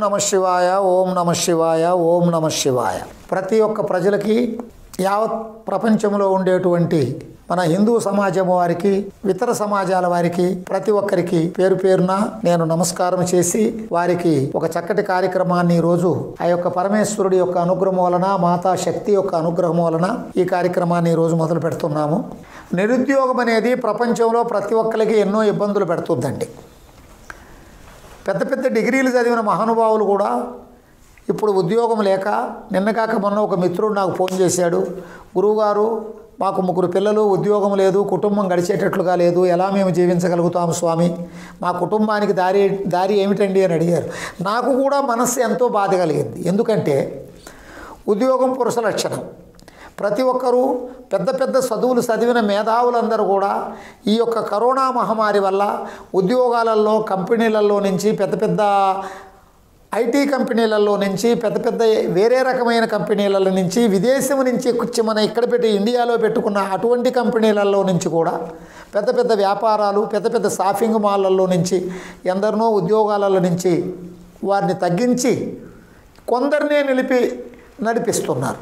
నమ శివాయ ఓం నమ శివాయ ఓం నమ శివాయ ప్రతి ఒక్క ప్రజలకి యావత్ ప్రపంచంలో ఉండేటువంటి మన హిందూ సమాజం వారికి ఇతర సమాజాల వారికి ప్రతి ఒక్కరికి పేరు పేరున నేను నమస్కారం చేసి వారికి ఒక చక్కటి కార్యక్రమాన్ని ఈ రోజు ఆ యొక్క పరమేశ్వరుడి యొక్క అనుగ్రహం వలన మాతా శక్తి యొక్క అనుగ్రహం వలన ఈ కార్యక్రమాన్ని ఈ రోజు మొదలు పెడుతున్నాము నిరుద్యోగం అనేది ప్రపంచంలో ప్రతి ఒక్కరికి ఎన్నో ఇబ్బందులు పెడుతుందండి పెద్ద పెద్ద డిగ్రీలు చదివిన మహానుభావులు కూడా ఇప్పుడు ఉద్యోగం లేక నిన్న కాక మొన్న ఒక మిత్రుడు నాకు ఫోన్ చేశాడు గురువుగారు మాకు ముగ్గురు పిల్లలు ఉద్యోగం లేదు కుటుంబం గడిచేటట్లుగా లేదు ఎలా మేము జీవించగలుగుతాము స్వామి మా కుటుంబానికి దారి దారి ఏమిటండి అని అడిగారు నాకు కూడా మనస్సు ఎంతో బాధ కలిగింది ఎందుకంటే ఉద్యోగం పురుష లక్షణం ప్రతి ఒక్కరూ పెద్ద పెద్ద చదువులు చదివిన మేధావులందరూ కూడా ఈ యొక్క కరోనా మహమ్మారి వల్ల ఉద్యోగాలలో కంపెనీలలో నుంచి పెద్ద పెద్ద ఐటీ కంపెనీలలో నుంచి పెద్ద పెద్ద వేరే రకమైన కంపెనీల నుంచి విదేశం నుంచి వచ్చి మన ఇక్కడ పెట్టి ఇండియాలో పెట్టుకున్న అటువంటి కంపెనీలలో నుంచి కూడా పెద్ద పెద్ద వ్యాపారాలు పెద్ద పెద్ద షాపింగ్ మాల్లలో నుంచి ఎందరినో ఉద్యోగాలలో నుంచి వారిని తగ్గించి కొందరినే నిలిపి నడిపిస్తున్నారు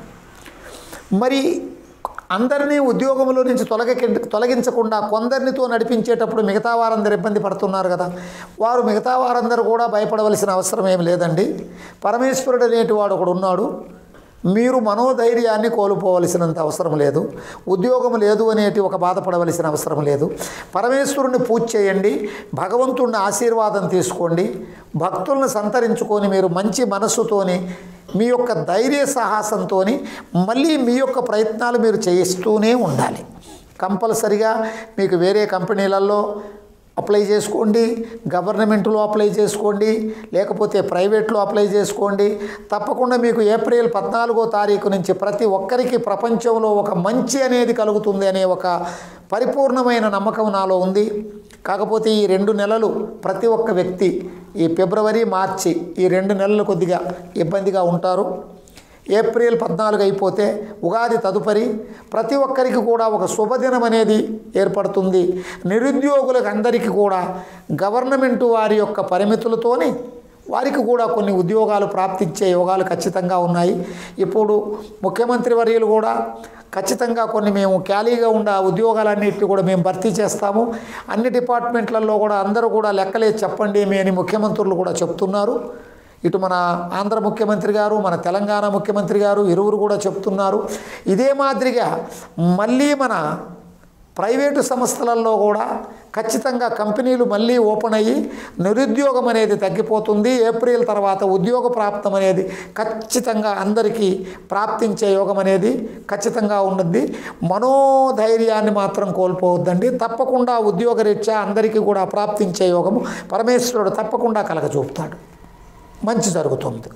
మరి అందరినీ ఉద్యోగంలో నుంచి తొలగ తొలగించకుండా కొందరినితో నడిపించేటప్పుడు మిగతా వారందరూ ఇబ్బంది పడుతున్నారు కదా వారు మిగతా వారందరూ కూడా భయపడవలసిన అవసరం ఏం లేదండి పరమేశ్వరుడు అనేటి వాడు ఒకడు ఉన్నాడు మీరు మనోధైర్యాన్ని కోల్పోవలసినంత అవసరం లేదు ఉద్యోగం లేదు అనేటి ఒక బాధపడవలసిన అవసరం లేదు పరమేశ్వరుని పూజ చేయండి భగవంతుడిని ఆశీర్వాదం తీసుకోండి భక్తులను సంతరించుకొని మీరు మంచి మనస్సుతోని మీ యొక్క ధైర్య సాహసంతో మళ్ళీ మీ యొక్క ప్రయత్నాలు మీరు చేస్తూనే ఉండాలి కంపల్సరిగా మీకు వేరే కంపెనీలలో అప్లై చేసుకోండి గవర్నమెంట్లో అప్లై చేసుకోండి లేకపోతే ప్రైవేట్లో అప్లై చేసుకోండి తప్పకుండా మీకు ఏప్రిల్ పద్నాలుగో తారీఖు నుంచి ప్రతి ఒక్కరికి ప్రపంచంలో ఒక మంచి అనేది కలుగుతుంది అనే ఒక పరిపూర్ణమైన నమ్మకం నాలో ఉంది కాకపోతే ఈ రెండు నెలలు ప్రతి ఒక్క వ్యక్తి ఈ ఫిబ్రవరి మార్చి ఈ రెండు నెలలు కొద్దిగా ఇబ్బందిగా ఉంటారు ఏప్రిల్ పద్నాలుగు అయిపోతే ఉగాది తదుపరి ప్రతి ఒక్కరికి కూడా ఒక శుభదినం అనేది ఏర్పడుతుంది నిరుద్యోగులకు అందరికీ కూడా గవర్నమెంట్ వారి యొక్క పరిమితులతోని వారికి కూడా కొన్ని ఉద్యోగాలు ప్రాప్తించే యోగాలు ఖచ్చితంగా ఉన్నాయి ఇప్పుడు ముఖ్యమంత్రి వర్యులు కూడా ఖచ్చితంగా కొన్ని మేము ఖాళీగా ఉన్న ఉద్యోగాలన్నిటిని కూడా మేము భర్తీ చేస్తాము అన్ని డిపార్ట్మెంట్లలో కూడా అందరూ కూడా లెక్కలే చెప్పండి మీ అని ముఖ్యమంత్రులు కూడా చెప్తున్నారు ఇటు మన ఆంధ్ర ముఖ్యమంత్రి గారు మన తెలంగాణ ముఖ్యమంత్రి గారు ఇరువురు కూడా చెప్తున్నారు ఇదే మాదిరిగా మళ్ళీ మన ప్రైవేటు సంస్థలలో కూడా ఖచ్చితంగా కంపెనీలు మళ్ళీ ఓపెన్ అయ్యి నిరుద్యోగం అనేది తగ్గిపోతుంది ఏప్రిల్ తర్వాత ఉద్యోగ ప్రాప్తం అనేది ఖచ్చితంగా అందరికీ ప్రాప్తించే యోగం అనేది ఖచ్చితంగా ఉన్నది మనోధైర్యాన్ని మాత్రం కోల్పోవద్దండి తప్పకుండా ఉద్యోగరీత్యా అందరికీ కూడా ప్రాప్తించే యోగము పరమేశ్వరుడు తప్పకుండా కలగచూపుతాడు మంచి జరుగుతుంది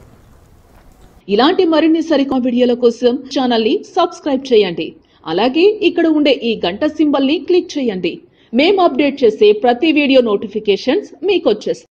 ఇలాంటి మరిన్ని సరికొత్త వీడియోల కోసం ఛానల్ ని సబ్స్క్రైబ్ చేయండి అలాగే ఇక్కడ ఉండే ఈ గంట సింబల్ ని క్లిక్ చేయండి మేము అప్డేట్ చేసే ప్రతి వీడియో నోటిఫికేషన్స్ మీకు వచ్చేస్తాయి